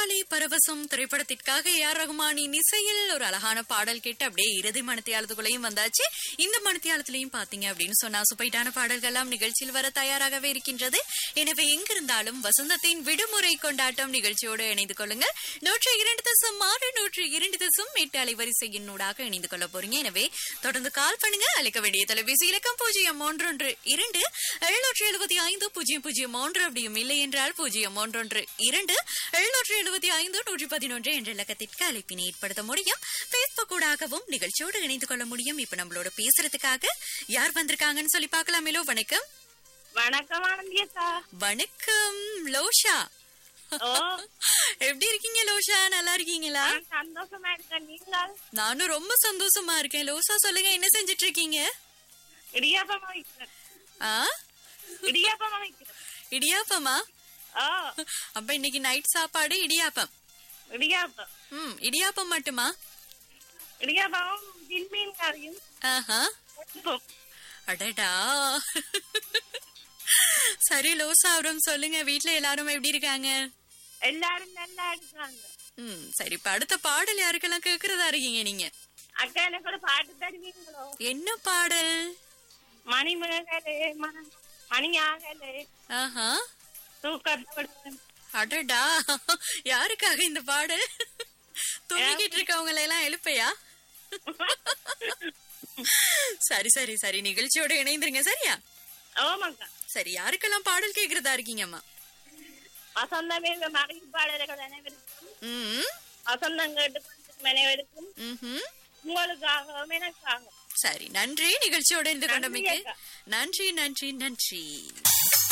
காலை பரவசம் திரைப்படத்திற்காக ஏ ஆர் ரகுமானின் இசையில் ஒரு அழகான பாடல் கேட்டு அப்படியே இறுதி மனத்தியாலத்துக்குள்ளேயும் வந்தாச்சு இந்த மனத்தியாலத்திலையும் பாத்தீங்க அப்படின்னு சொன்னா சுப்பைட்டான பாடல்கள் எல்லாம் நிகழ்ச்சியில் வர தயாராகவே இருக்கின்றது எனவே எங்கிருந்தாலும் வசந்தத்தின் விடுமுறை கொண்டாட்டம் நிகழ்ச்சியோடு இணைந்து கொள்ளுங்கள் நூற்றி இரண்டு தசம் ஆறு நூற்றி இரண்டு தசம் எட்டு அலைவரிசையின் ஊடாக இணைந்து கொள்ள போறீங்க எனவே தொடர்ந்து கால் பண்ணுங்க அழைக்க வேண்டிய தொலைபேசி இலக்கம் பூஜ்ஜியம் ஒன்றொன்று இரண்டு எழுநூற்றி எழுபத்தி ஐந்து பூஜ்ஜியம் பூஜ்ஜியம் ஒன்று அப்படியும் இல்லை என்றால் பூஜ்ஜியம் ஒன்றொன்று இரண்டு எழுநூற்றி எழுபத்தி ஐந்து நூற்றி பதினொன்று என்ற இலக்கத்திற்கு அழைப்பினை ஏற்படுத்த முடியும் பேஸ்புக் ஊடாகவும் நிகழ்ச்சியோடு இணைந்து கொள்ள முடியும் இப்ப நம்மளோட பேசுறதுக்காக யார் வந்திருக்காங்கன்னு சொல்லி பார்க்கலாமேலோ வணக்கம் வணக்கம் ஆனந்தியக்கா வணக்கம் லோஷா ஓ எப்படி இருக்கீங்க லோஷா நல்லா இருக்கீங்களா நான் சந்தோஷமா இருக்கேன் நீங்கள் நானும் ரொம்ப சந்தோஷமா இருக்கேன் லோஷா சொல்லுங்க என்ன செஞ்சுட்டு இருக்கீங்க இடியாப்பம் வைக்கிறேன் ஆ இடியாப்பம் வைக்கிறேன் இடியாப்பமா ஓ அப்ப இன்னைக்கு நைட் சாப்பாடு இடியாப்பம் இடியாப்பம் ம் இடியாப்பம் மட்டுமா இடியாப்பம் ஜின்மீன் கறியும் ஆஹா உப்பும். அடடா சரி லோசா அவரும் சொல்லுங்க வீட்ல எல்லாரும் எப்படி இருக்காங்க எல்லாரும் நல்லா இருக்காங்க ம் சரி இப்ப அடுத்த பாடல் யாருக்கெல்லாம் கேக்குறதா இருக்கீங்க நீங்க அக்கா எனக்கு ஒரு பாட்டு தருவீங்களோ என்ன பாடல் மணி மேகலே மன- மணி ஆகலே ஆஹா தூக்கப்படுவேன் அடடா யாருக்காக இந்த பாடல் தூங்கிட்டு இருக்கவங்களை எல்லாம் எழுப்பையா சரி சரி சரி நிகழ்ச்சியோட இணைந்துருங்க சரியா ஓமாக்கா சரி யாருக்கெல்லாம் பாடல் கேக்குறதா இருக்கீங்கம்மா வசந்தமே மகிழ்ச்சி பாடல்கள் அனைவருக்கும் ம் வசந்தம் கேட்டு அனைவருக்கும் ம்ஹும். உங்களுக்காகவும் எனக்காகவும் சரி நன்றி நிகழ்ச்சியோட இருந்து கொண்டமைக்கு நன்றி அக்கா. நன்றி நன்றி நன்றி